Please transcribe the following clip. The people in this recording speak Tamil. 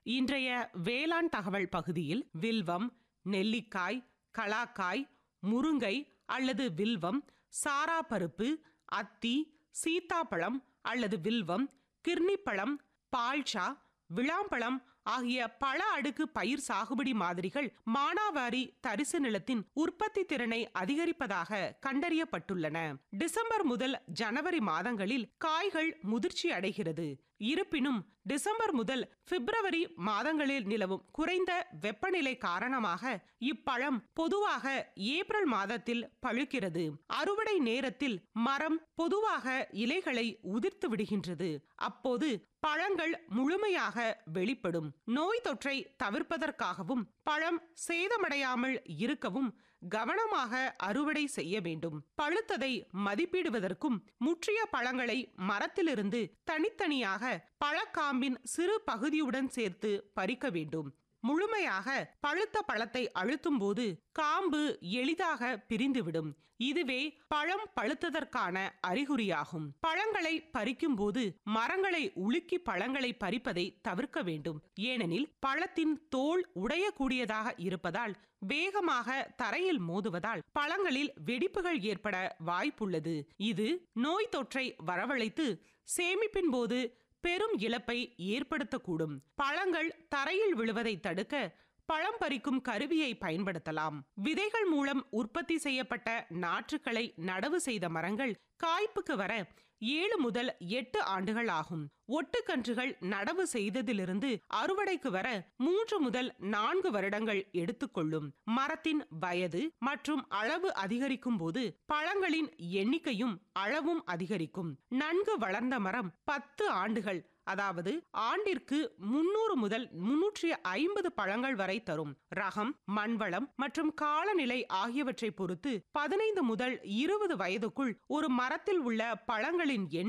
இன்றைய வேளாண் தகவல் பகுதியில் வில்வம் நெல்லிக்காய் கலாக்காய் முருங்கை அல்லது வில்வம் சாராப்பருப்பு அத்தி சீத்தாப்பழம் அல்லது வில்வம் கிர்னிப்பழம் பால்சா விளாம்பழம் ஆகிய பல அடுக்கு பயிர் சாகுபடி மாதிரிகள் மானாவாரி தரிசு நிலத்தின் உற்பத்தி திறனை அதிகரிப்பதாக கண்டறியப்பட்டுள்ளன டிசம்பர் முதல் ஜனவரி மாதங்களில் காய்கள் முதிர்ச்சி அடைகிறது இருப்பினும் டிசம்பர் முதல் பிப்ரவரி மாதங்களில் நிலவும் குறைந்த வெப்பநிலை காரணமாக இப்பழம் பொதுவாக ஏப்ரல் மாதத்தில் பழுக்கிறது அறுவடை நேரத்தில் மரம் பொதுவாக இலைகளை உதிர்த்து விடுகின்றது அப்போது பழங்கள் முழுமையாக வெளிப்படும் நோய் தொற்றை தவிர்ப்பதற்காகவும் பழம் சேதமடையாமல் இருக்கவும் கவனமாக அறுவடை செய்ய வேண்டும் பழுத்ததை மதிப்பிடுவதற்கும் முற்றிய பழங்களை மரத்திலிருந்து தனித்தனியாக பழக்காம்பின் சிறு பகுதியுடன் சேர்த்து பறிக்க வேண்டும் முழுமையாக பழுத்த பழத்தை அழுத்தும் போது காம்பு எளிதாக பிரிந்துவிடும் இதுவே பழம் பழுத்ததற்கான அறிகுறியாகும் பழங்களை பறிக்கும் போது மரங்களை உலுக்கி பழங்களை பறிப்பதை தவிர்க்க வேண்டும் ஏனெனில் பழத்தின் தோல் உடையக்கூடியதாக இருப்பதால் வேகமாக தரையில் மோதுவதால் பழங்களில் வெடிப்புகள் ஏற்பட வாய்ப்புள்ளது இது நோய் தொற்றை வரவழைத்து சேமிப்பின் போது பெரும் இழப்பை ஏற்படுத்தக்கூடும் பழங்கள் தரையில் விழுவதை தடுக்க பழம் பறிக்கும் கருவியை பயன்படுத்தலாம் விதைகள் மூலம் உற்பத்தி செய்யப்பட்ட நாற்றுக்களை நடவு செய்த மரங்கள் காய்ப்புக்கு வர ஏழு முதல் எட்டு ஆண்டுகள் ஆகும் ஒட்டுக்கன்றுகள் நடவு செய்ததிலிருந்து அறுவடைக்கு வர மூன்று முதல் நான்கு வருடங்கள் எடுத்துக்கொள்ளும் மரத்தின் வயது மற்றும் அளவு அதிகரிக்கும் போது பழங்களின் எண்ணிக்கையும் அளவும் அதிகரிக்கும் நன்கு வளர்ந்த மரம் பத்து ஆண்டுகள் அதாவது ஆண்டிற்கு முன்னூறு முதல் முன்னூற்றி ஐம்பது பழங்கள் வரை தரும் ரகம் மண்வளம் மற்றும் காலநிலை ஆகியவற்றை பொறுத்து பதினைந்து முதல் இருபது வயதுக்குள் ஒரு மரத்தில் உள்ள பழங்களின் எண்